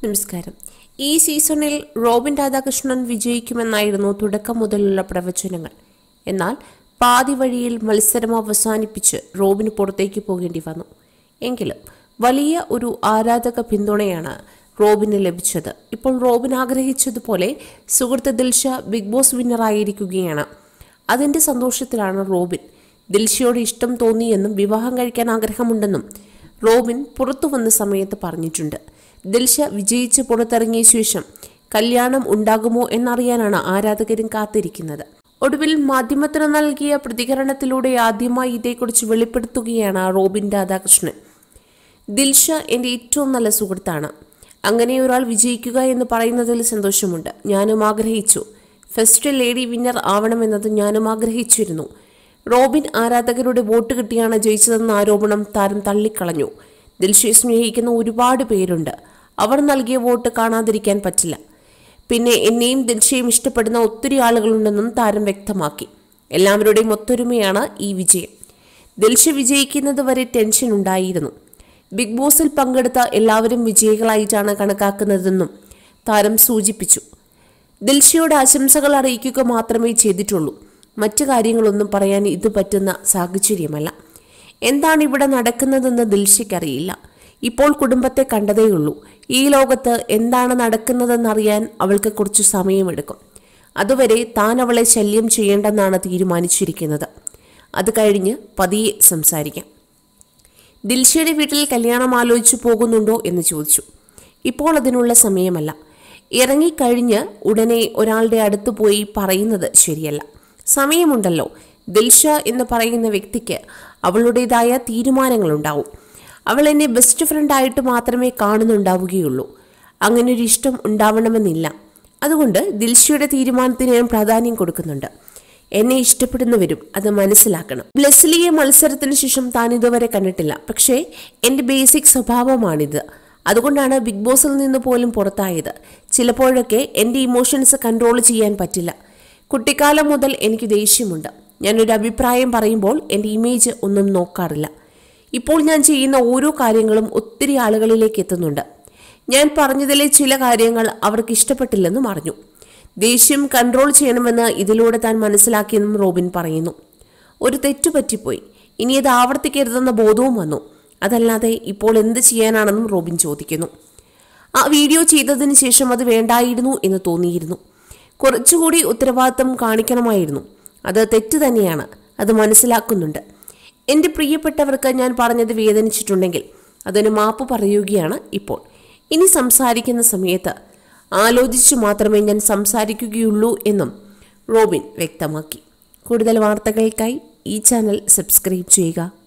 നമസ്കാരം ഈ സീസണിൽ റോബിൻ രാധാകൃഷ്ണൻ വിജയിക്കുമെന്നായിരുന്നു തുടക്കം മുതലുള്ള പ്രവചനങ്ങൾ എന്നാൽ പാതി വഴിയിൽ മത്സരം അവസാനിപ്പിച്ച് റോബിന് പുറത്തേക്ക് പോകേണ്ടി വന്നു എങ്കിലും വലിയ ഒരു ആരാധക പിന്തുണയാണ് റോബിന് ലഭിച്ചത് ഇപ്പോൾ റോബിൻ ആഗ്രഹിച്ചതുപോലെ സുഹൃത്ത് ദിൽഷ ബിഗ് ബോസ് വിന്നറായിരിക്കുകയാണ് അതിന്റെ സന്തോഷത്തിലാണ് റോബിൻ ദിൽഷയോട് ഇഷ്ടം തോന്നിയെന്നും വിവാഹം കഴിക്കാൻ ആഗ്രഹമുണ്ടെന്നും റോബിൻ പുറത്തു വന്ന സമയത്ത് പറഞ്ഞിട്ടുണ്ട് ദിൽഷ വിജയിച്ച് പുറത്തിറങ്ങിയ ശേഷം കല്യാണം ഉണ്ടാകുമോ എന്നറിയാനാണ് ആരാധകരും കാത്തിരിക്കുന്നത് ഒടുവിൽ മാധ്യമത്തിന് നൽകിയ പ്രതികരണത്തിലൂടെ ആദ്യമായി ഇതേക്കുറിച്ച് വെളിപ്പെടുത്തുകയാണ് റോബിൻ രാധാകൃഷ്ണൻ ദിൽഷ എൻ്റെ ഏറ്റവും നല്ല സുഹൃത്താണ് അങ്ങനെ ഒരാൾ വിജയിക്കുക എന്ന് പറയുന്നതിൽ സന്തോഷമുണ്ട് ഞാനും ആഗ്രഹിച്ചു ഫസ്റ്റ് ലേഡി വിന്നർ ആവണമെന്നത് ഞാനും ആഗ്രഹിച്ചിരുന്നു റോബിൻ ആരാധകരുടെ വോട്ട് കിട്ടിയാണ് ജയിച്ചതെന്ന ആരോപണം താരം തള്ളിക്കളഞ്ഞു ദിൽഷയെ സ്നേഹിക്കുന്ന ഒരുപാട് പേരുണ്ട് അവർ നൽകിയ വോട്ട് കാണാതിരിക്കാൻ പറ്റില്ല പിന്നെ എന്നെയും ദിൽഷയും ഇഷ്ടപ്പെടുന്ന ഒത്തിരി ആളുകളുണ്ടെന്നും താരം വ്യക്തമാക്കി എല്ലാവരുടെയും ഒത്തൊരുമയാണ് ഈ വിജയം ദിൽഷ വിജയിക്കുന്നത് വരെ ടെൻഷൻ ഉണ്ടായിരുന്നു ബിഗ് ബോസിൽ പങ്കെടുത്ത എല്ലാവരും വിജയികളായിട്ടാണ് കണക്കാക്കുന്നതെന്നും താരം സൂചിപ്പിച്ചു ദിൽഷയോട് ആശംസകൾ അറിയിക്കുക മാത്രമേ ചെയ്തിട്ടുള്ളൂ മറ്റു കാര്യങ്ങളൊന്നും പറയാൻ ഇത് പറ്റുന്ന സാഹചര്യമല്ല എന്താണ് ഇവിടെ നടക്കുന്നതെന്ന് ദിൽഷയ്ക്കറിയില്ല ഇപ്പോൾ കുടുംബത്തെ കണ്ടതേയുള്ളൂ ഈ ലോകത്ത് എന്താണ് നടക്കുന്നതെന്നറിയാൻ അവൾക്ക് കുറച്ചു സമയമെടുക്കും അതുവരെ താൻ അവളെ ശല്യം ചെയ്യേണ്ടെന്നാണ് തീരുമാനിച്ചിരിക്കുന്നത് അത് കഴിഞ്ഞ് പതിയെ സംസാരിക്കാം ദിൽഷയുടെ വീട്ടിൽ കല്യാണം ആലോചിച്ചു പോകുന്നുണ്ടോ എന്ന് ചോദിച്ചു ഇപ്പോൾ അതിനുള്ള സമയമല്ല ഇറങ്ങിക്കഴിഞ്ഞ് ഉടനെ ഒരാളുടെ അടുത്ത് പോയി പറയുന്നത് ശരിയല്ല സമയമുണ്ടല്ലോ ദിൽഷ എന്ന് പറയുന്ന വ്യക്തിക്ക് അവളുടേതായ തീരുമാനങ്ങളുണ്ടാവും അവൾ എന്നെ ബെസ്റ്റ് ഫ്രണ്ടായിട്ട് മാത്രമേ കാണുന്നുണ്ടാവുകയുള്ളൂ അങ്ങനെ ഒരു ഇഷ്ടം ഉണ്ടാവണമെന്നില്ല അതുകൊണ്ട് ദിൽഷയുടെ തീരുമാനത്തിന് ഞാൻ പ്രാധാന്യം കൊടുക്കുന്നുണ്ട് എന്നെ ഇഷ്ടപ്പെടുന്നവരും അത് മനസ്സിലാക്കണം ബ്ലെസ്ലിയെ മത്സരത്തിന് ശേഷം താൻ ഇതുവരെ കണ്ടിട്ടില്ല പക്ഷേ എൻ്റെ ബേസിക് സ്വഭാവമാണിത് അതുകൊണ്ടാണ് ബിഗ് ബോസിൽ നിന്ന് പോലും പുറത്തായത് ചിലപ്പോഴൊക്കെ എൻ്റെ ഇമോഷൻസ് കൺട്രോൾ ചെയ്യാൻ പറ്റില്ല കുട്ടിക്കാലം മുതൽ എനിക്ക് ദേഷ്യമുണ്ട് ഞാനൊരു അഭിപ്രായം പറയുമ്പോൾ എൻ്റെ ഇമേജ് ഒന്നും നോക്കാറില്ല ഇപ്പോൾ ഞാൻ ചെയ്യുന്ന ഓരോ കാര്യങ്ങളും ഒത്തിരി ആളുകളിലേക്ക് എത്തുന്നുണ്ട് ഞാൻ പറഞ്ഞതിലെ ചില കാര്യങ്ങൾ അവർക്ക് ഇഷ്ടപ്പെട്ടില്ലെന്നും അറിഞ്ഞു ദേഷ്യം കൺട്രോൾ ചെയ്യണമെന്ന് ഇതിലൂടെ താൻ മനസ്സിലാക്കിയെന്നും റോബിൻ പറയുന്നു ഒരു തെറ്റു പറ്റിപ്പോയി ഇനി അത് ആവർത്തിക്കരുതെന്ന ബോധവും വന്നു അതല്ലാതെ ഇപ്പോൾ എന്ത് ചെയ്യാനാണെന്നും റോബിൻ ചോദിക്കുന്നു ആ വീഡിയോ ചെയ്തതിന് ശേഷം അത് വേണ്ടായിരുന്നു എന്ന് തോന്നിയിരുന്നു കുറച്ചുകൂടി ഉത്തരവാദിത്തം കാണിക്കണമായിരുന്നു അത് തെറ്റ് തന്നെയാണ് അത് മനസ്സിലാക്കുന്നുണ്ട് എൻ്റെ പ്രിയപ്പെട്ടവർക്ക് ഞാൻ പറഞ്ഞത് വേദനിച്ചിട്ടുണ്ടെങ്കിൽ അതിന് മാപ്പ് പറയുകയാണ് ഇപ്പോൾ ഇനി സംസാരിക്കുന്ന സമയത്ത് ആലോചിച്ചു മാത്രമേ ഞാൻ സംസാരിക്കുകയുള്ളൂ എന്നും റോബിൻ വ്യക്തമാക്കി കൂടുതൽ വാർത്തകൾക്കായി ഈ ചാനൽ സബ്സ്ക്രൈബ് ചെയ്യുക